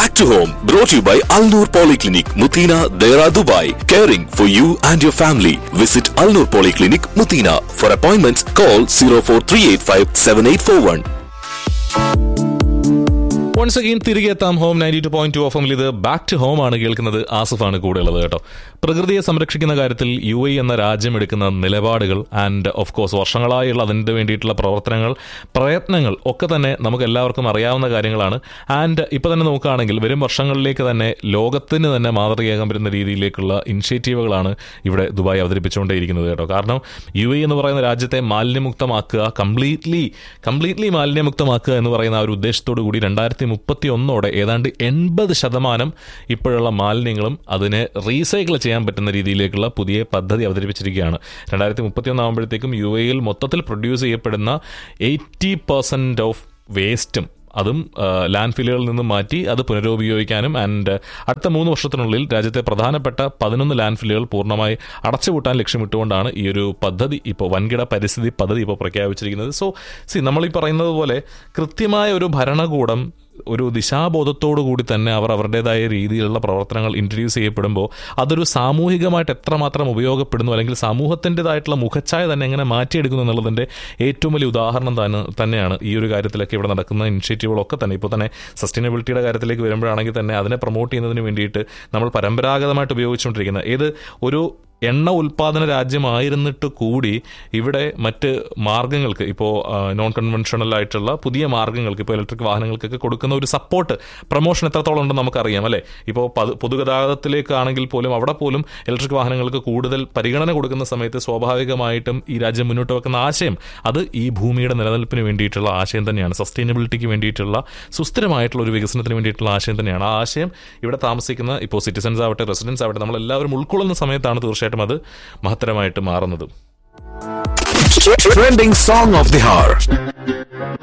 Back to home, brought to you by Al Noor Polyclinic, Mutina, Dera, Dubai. Caring for you and your family. Visit Al Noor Polyclinic, Mutina. For appointments, call 04385 7841. Once again തിരികെ എത്താം home ninety two point two ഓഫ് ഇത് back to home ആണ് കേൾക്കുന്നത് ആസിഫാണ് കൂടെ ഉള്ളത് കേട്ടോ പ്രകൃതിയെ സംരക്ഷിക്കുന്ന കാര്യത്തിൽ യു എ എന്ന രാജ്യം എടുക്കുന്ന നിലപാടുകൾ ആൻഡ് ഓഫ് കോഴ്സ് വർഷങ്ങളായുള്ള അതിൻ്റെ വേണ്ടിയിട്ടുള്ള പ്രവർത്തനങ്ങൾ പ്രയത്നങ്ങൾ ഒക്കെ തന്നെ നമുക്ക് എല്ലാവർക്കും അറിയാവുന്ന കാര്യങ്ങളാണ് ആൻഡ് ഇപ്പോൾ തന്നെ നോക്കുകയാണെങ്കിൽ വരും വർഷങ്ങളിലേക്ക് തന്നെ ലോകത്തിന് തന്നെ മാതൃകയാകാൻ പറ്റുന്ന രീതിയിലേക്കുള്ള ഇനിഷ്യേറ്റീവുകളാണ് ഇവിടെ ദുബായ് അവതരിപ്പിച്ചുകൊണ്ടേയിരിക്കുന്നത് കേട്ടോ കാരണം യു എ എന്ന് പറയുന്ന രാജ്യത്തെ മാലിന്യമുക്തമാക്കുക കംപ്ലീറ്റ്ലി കംപ്ലീറ്റ്ലി മാലിന്യമുക്തമാക്കുക എന്ന് പറയുന്ന ആ ഒരു ഉദ്ദേശത്തോടു കൂടി രണ്ടായിരത്തി മുപ്പത്തി ഒന്നോടെ ഏതാണ്ട് എൺപത് ശതമാനം ഇപ്പോഴുള്ള മാലിന്യങ്ങളും അതിനെ റീസൈക്കിൾ ചെയ്യാൻ പറ്റുന്ന രീതിയിലേക്കുള്ള പുതിയ പദ്ധതി അവതരിപ്പിച്ചിരിക്കുകയാണ് രണ്ടായിരത്തി മുപ്പത്തി ഒന്നാകുമ്പോഴത്തേക്കും യു എയിൽ മൊത്തത്തിൽ പ്രൊഡ്യൂസ് ചെയ്യപ്പെടുന്ന എയ്റ്റി പെർസെൻറ്റ് ഓഫ് വേസ്റ്റും അതും ലാൻഡ് ഫില്ലുകളിൽ നിന്നും മാറ്റി അത് പുനരുപയോഗിക്കാനും ആൻഡ് അടുത്ത മൂന്ന് വർഷത്തിനുള്ളിൽ രാജ്യത്തെ പ്രധാനപ്പെട്ട പതിനൊന്ന് ലാൻഡ് ഫില്ലുകൾ പൂർണ്ണമായി അടച്ചുപൂട്ടാൻ ലക്ഷ്യമിട്ടുകൊണ്ടാണ് ഈ ഒരു പദ്ധതി ഇപ്പോൾ വൻകിട പരിസ്ഥിതി പദ്ധതി ഇപ്പോൾ പ്രഖ്യാപിച്ചിരിക്കുന്നത് സോ സി നമ്മൾ ഈ പറയുന്നത് പോലെ കൃത്യമായ ഒരു ഭരണകൂടം ഒരു ദിശാബോധത്തോടു കൂടി തന്നെ അവർ അവരുടേതായ രീതിയിലുള്ള പ്രവർത്തനങ്ങൾ ഇൻട്രൊഡ്യൂസ് ചെയ്യപ്പെടുമ്പോൾ അതൊരു സാമൂഹികമായിട്ട് എത്രമാത്രം ഉപയോഗപ്പെടുന്നു അല്ലെങ്കിൽ സമൂഹത്തിൻ്റെതായിട്ടുള്ള മുഖച്ഛായ തന്നെ എങ്ങനെ മാറ്റിയെടുക്കുന്നു എന്നുള്ളതിൻ്റെ ഏറ്റവും വലിയ ഉദാഹരണം തന്നെ തന്നെയാണ് ഈ ഒരു കാര്യത്തിലൊക്കെ ഇവിടെ നടക്കുന്ന ഇനിഷ്യേറ്റീവുകളൊക്കെ തന്നെ ഇപ്പോൾ തന്നെ സസ്റ്റൈനബിലിറ്റിയുടെ കാര്യത്തിലേക്ക് വരുമ്പോഴാണെങ്കിൽ തന്നെ അതിനെ പ്രൊമോട്ട് ചെയ്യുന്നതിന് വേണ്ടിയിട്ട് നമ്മൾ പരമ്പരാഗതമായിട്ട് ഉപയോഗിച്ചുകൊണ്ടിരിക്കുന്ന ഏത് ഒരു എണ്ണ ഉൽപാദന രാജ്യമായിരുന്നിട്ട് കൂടി ഇവിടെ മറ്റ് മാർഗങ്ങൾക്ക് ഇപ്പോൾ നോൺ കൺവെൻഷണൽ ആയിട്ടുള്ള പുതിയ മാർഗങ്ങൾക്ക് ഇപ്പോൾ ഇലക്ട്രിക് വാഹനങ്ങൾക്കൊക്കെ കൊടുക്കുന്ന ഒരു സപ്പോർട്ട് പ്രൊമോഷൻ എത്രത്തോളം ഉണ്ടെന്ന് നമുക്കറിയാം അല്ലേ ഇപ്പോൾ പൊതുഗതാഗതത്തിലേക്കാണെങ്കിൽ പോലും അവിടെ പോലും ഇലക്ട്രിക് വാഹനങ്ങൾക്ക് കൂടുതൽ പരിഗണന കൊടുക്കുന്ന സമയത്ത് സ്വാഭാവികമായിട്ടും ഈ രാജ്യം മുന്നോട്ട് വെക്കുന്ന ആശയം അത് ഈ ഭൂമിയുടെ നിലനിൽപ്പിന് വേണ്ടിയിട്ടുള്ള ആശയം തന്നെയാണ് സസ്റ്റൈനബിലിറ്റിക്ക് വേണ്ടിയിട്ടുള്ള സുസ്ഥിരമായിട്ടുള്ള ഒരു വികസനത്തിന് വേണ്ടിയിട്ടുള്ള ആശയം തന്നെയാണ് ആ ആശയം ഇവിടെ താമസിക്കുന്ന ഇപ്പോൾ സിറ്റിസൺസ് ആവട്ടെ റെസിഡൻസ് ആവട്ടെ നമ്മളെല്ലാവരും ഉൾക്കൊള്ളുന്ന സമയത്താണ് തീർച്ചയായിട്ടും അത് മഹത്തരമായിട്ട് മാറുന്നത് Trending song of the hour.